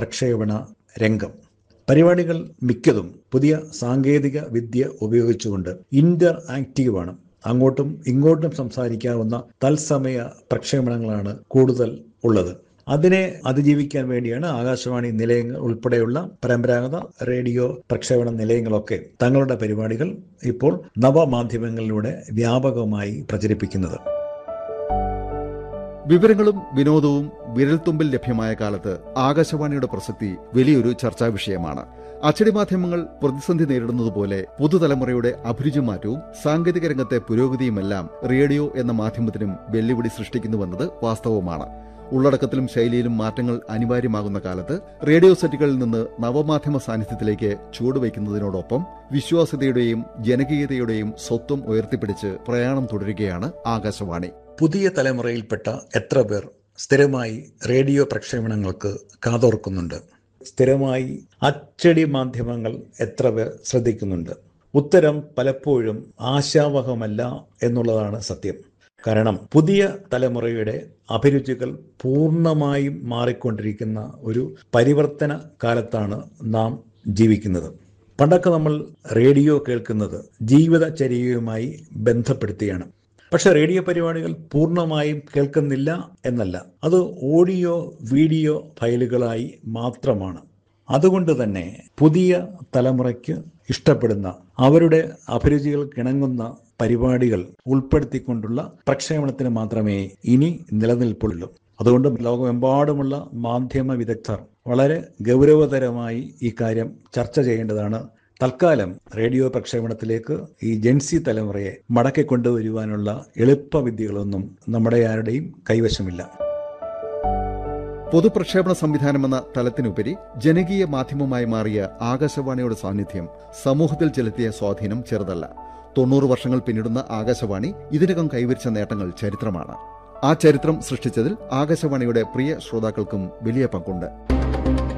പ്രക്ഷേപണ രംഗം പരിപാടികൾ മിക്കതും പുതിയ സാങ്കേതിക വിദ്യ ഉപയോഗിച്ചുകൊണ്ട് ഇന്റർ ആക്റ്റീവാണ് അങ്ങോട്ടും ഇങ്ങോട്ടും സംസാരിക്കാവുന്ന തത്സമയ പ്രക്ഷേപണങ്ങളാണ് കൂടുതൽ ഉള്ളത് അതിനെ അതിജീവിക്കാൻ വേണ്ടിയാണ് ആകാശവാണി നിലയങ്ങൾ ഉൾപ്പെടെയുള്ള പരമ്പരാഗത റേഡിയോ പ്രക്ഷേപണ നിലയങ്ങളൊക്കെ തങ്ങളുടെ പരിപാടികൾ ഇപ്പോൾ നവമാധ്യമങ്ങളിലൂടെ വ്യാപകമായി പ്രചരിപ്പിക്കുന്നത് വിവരങ്ങളും വിനോദവും വിരൽത്തുമ്പിൽ ലഭ്യമായ കാലത്ത് ആകാശവാണിയുടെ പ്രസക്തി വലിയൊരു ചർച്ചാ വിഷയമാണ് അച്ചടി മാധ്യമങ്ങൾ പ്രതിസന്ധി നേരിടുന്നതുപോലെ പുതുതലമുറയുടെ അഭിരുചിമാറ്റവും സാങ്കേതിക രംഗത്തെ പുരോഗതിയുമെല്ലാം റേഡിയോ എന്ന മാധ്യമത്തിനും വെല്ലുവിളി സൃഷ്ടിക്കുന്നുവെന്നത് വാസ്തവമാണ് ഉള്ളടക്കത്തിലും ശൈലിയിലും മാറ്റങ്ങൾ അനിവാര്യമാകുന്ന കാലത്ത് റേഡിയോ സെറ്റുകളിൽ നിന്ന് നവമാധ്യമ സാന്നിധ്യത്തിലേക്ക് ചുവടുവയ്ക്കുന്നതിനോടൊപ്പം വിശ്വാസ്യതയുടെയും ജനകീയതയുടെയും സ്വത്വം ഉയർത്തിപ്പിടിച്ച് പ്രയാണം തുടരുകയാണ് ആകാശവാണി പുതിയ തലമുറയിൽപ്പെട്ട എത്ര പേർ സ്ഥിരമായി റേഡിയോ പ്രക്ഷേപണങ്ങൾക്ക് കാതോർക്കുന്നുണ്ട് സ്ഥിരമായി അച്ചടി മാധ്യമങ്ങൾ എത്ര പേർ ശ്രദ്ധിക്കുന്നുണ്ട് ഉത്തരം പലപ്പോഴും ആശാവഹമല്ല എന്നുള്ളതാണ് സത്യം കാരണം പുതിയ തലമുറയുടെ അഭിരുചികൾ പൂർണ്ണമായും മാറിക്കൊണ്ടിരിക്കുന്ന ഒരു പരിവർത്തന കാലത്താണ് നാം ജീവിക്കുന്നത് പണ്ടൊക്കെ നമ്മൾ റേഡിയോ കേൾക്കുന്നത് ജീവിതചര്യയുമായി ബന്ധപ്പെടുത്തിയാണ് പക്ഷെ റേഡിയോ പരിപാടികൾ പൂർണ്ണമായും കേൾക്കുന്നില്ല എന്നല്ല അത് ഓഡിയോ വീഡിയോ ഫയലുകളായി മാത്രമാണ് അതുകൊണ്ട് തന്നെ പുതിയ തലമുറയ്ക്ക് ഇഷ്ടപ്പെടുന്ന അവരുടെ അഭിരുചികൾക്കിണങ്ങുന്ന പരിപാടികൾ ഉൾപ്പെടുത്തിക്കൊണ്ടുള്ള പ്രക്ഷേപണത്തിന് മാത്രമേ ഇനി നിലനിൽപ്പുള്ളൂ അതുകൊണ്ട് ലോകമെമ്പാടുമുള്ള മാധ്യമ വിദഗ്ധർ വളരെ ഗൗരവതരമായി ഈ കാര്യം ചർച്ച ചെയ്യേണ്ടതാണ് തൽക്കാലം റേഡിയോ പ്രക്ഷേപണത്തിലേക്ക് ഈ ജെൻസി തലമുറയെ മടക്കി കൊണ്ടുവരുവാനുള്ള എളുപ്പവിദ്യകളൊന്നും നമ്മുടെ ആരുടെയും കൈവശമില്ല പൊതുപ്രക്ഷേപണ സംവിധാനമെന്ന തലത്തിനുപരി ജനകീയ മാധ്യമമായി മാറിയ ആകാശവാണിയുടെ സാന്നിധ്യം സമൂഹത്തിൽ ചെലുത്തിയ സ്വാധീനം ചെറുതല്ല തൊണ്ണൂറ് വർഷങ്ങൾ പിന്നിടുന്ന ആകാശവാണി ഇതിനകം കൈവരിച്ച നേട്ടങ്ങൾ ചരിത്രമാണ് ആ ചരിത്രം സൃഷ്ടിച്ചതിൽ ആകാശവാണിയുടെ പ്രിയ ശ്രോതാക്കൾക്കും വലിയ പങ്കുണ്ട്